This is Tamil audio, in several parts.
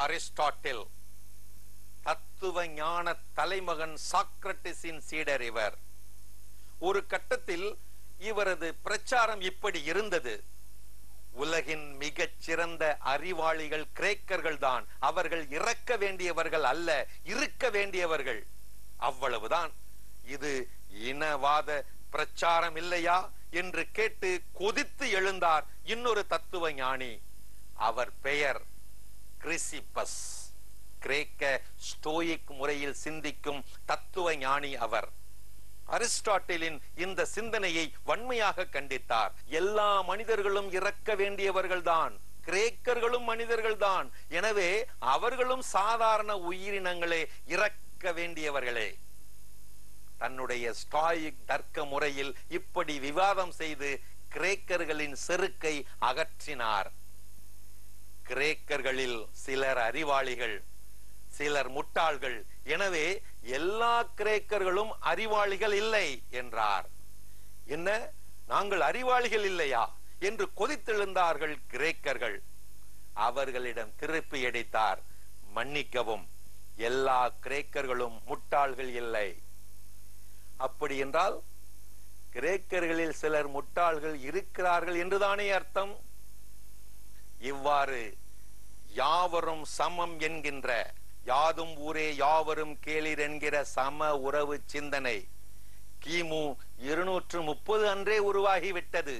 அரிஸ்டாட்டில் தத்துவ ஞான தலைமகன் சாக்ரட்டிஸின் சீடர் இவர் ஒரு கட்டத்தில் இவரது பிரச்சாரம் இப்படி இருந்தது உலகின் மிகச் சிறந்த அறிவாளிகள் கிரேக்கர்கள் தான் அவர்கள் இறக்க வேண்டியவர்கள் அல்ல இருக்க வேண்டியவர்கள் அவ்வளவுதான் இது இனவாத பிரச்சாரம் இல்லையா என்று கேட்டு கொதித்து எழுந்தார் இன்னொரு தத்துவ ஞானி அவர் பெயர் கிறிசிப்பஸ் கிரேக்க ஸ்டோயிக் முறையில் சிந்திக்கும் தத்துவ ஞானி அவர் அரிஸ்டாட்டிலின் இந்த சிந்தனையை வன்மையாக கண்டித்தார் எல்லா மனிதர்களும் இறக்க வேண்டியவர்கள்தான் கிரேக்கர்களும் மனிதர்கள்தான் எனவே அவர்களும் சாதாரண உயிரினங்களே இறக்க வேண்டியவர்களே தன்னுடைய ஸ்டாயிக் தர்க்க முறையில் இப்படி விவாதம் செய்து கிரேக்கர்களின் செருக்கை அகற்றினார் கிரேக்கர்களில் சிலர் அறிவாளிகள் சிலர் முட்டாள்கள் எனவே எல்லா கிரேக்கர்களும் அறிவாளிகள் இல்லை என்றார் என்ன நாங்கள் அறிவாளிகள் இல்லையா என்று கொதித்தெழுந்தார்கள் கிரேக்கர்கள் அவர்களிடம் திருப்பி அடித்தார் மன்னிக்கவும் எல்லா கிரேக்கர்களும் முட்டாள்கள் இல்லை அப்படி என்றால் கிரேக்கர்களில் சிலர் முட்டாள்கள் இருக்கிறார்கள் என்றுதானே அர்த்தம் இவ்வாறு யாவரும் சமம் என்கின்ற யாதும் ஊரே யாவரும் கேளிர் என்கிற சம உறவு சிந்தனை கிமு இருநூற்று முப்பது அன்றே உருவாகிவிட்டது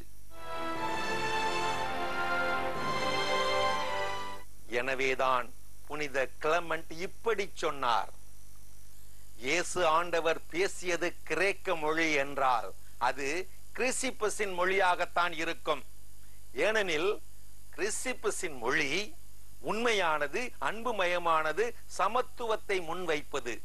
எனவேதான் புனித கிளமண்ட் இப்படி சொன்னார் இயேசு ஆண்டவர் பேசியது கிரேக்க மொழி என்றால் அது கிறிசிப்பஸின் மொழியாகத்தான் இருக்கும் ஏனெனில் கிறிசிப்பஸின் மொழி உண்மையானது அன்புமயமானது சமத்துவத்தை முன்வைப்பது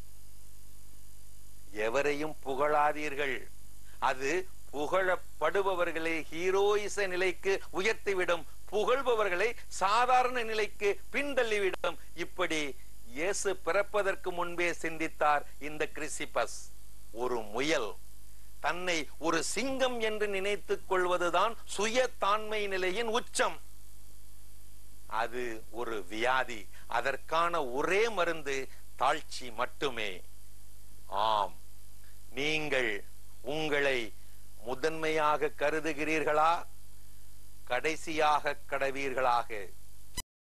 எவரையும் புகழாதீர்கள் அது புகழப்படுபவர்களை ஹீரோயிச நிலைக்கு உயர்த்திவிடும் புகழ்பவர்களை சாதாரண நிலைக்கு பின்தள்ளிவிடும் இப்படி இயேசு பிறப்பதற்கு முன்பே சிந்தித்தார் இந்த கிறிசிபஸ் ஒரு முயல் தன்னை ஒரு சிங்கம் என்று நினைத்துக் கொள்வதுதான் சுய தாண்மை நிலையின் உச்சம் அது ஒரு வியாதி அதற்கான ஒரே மருந்து தாழ்ச்சி மட்டுமே ஆம் நீங்கள் உங்களை முதன்மையாக கருதுகிறீர்களா கடைசியாக கடவீர்களாக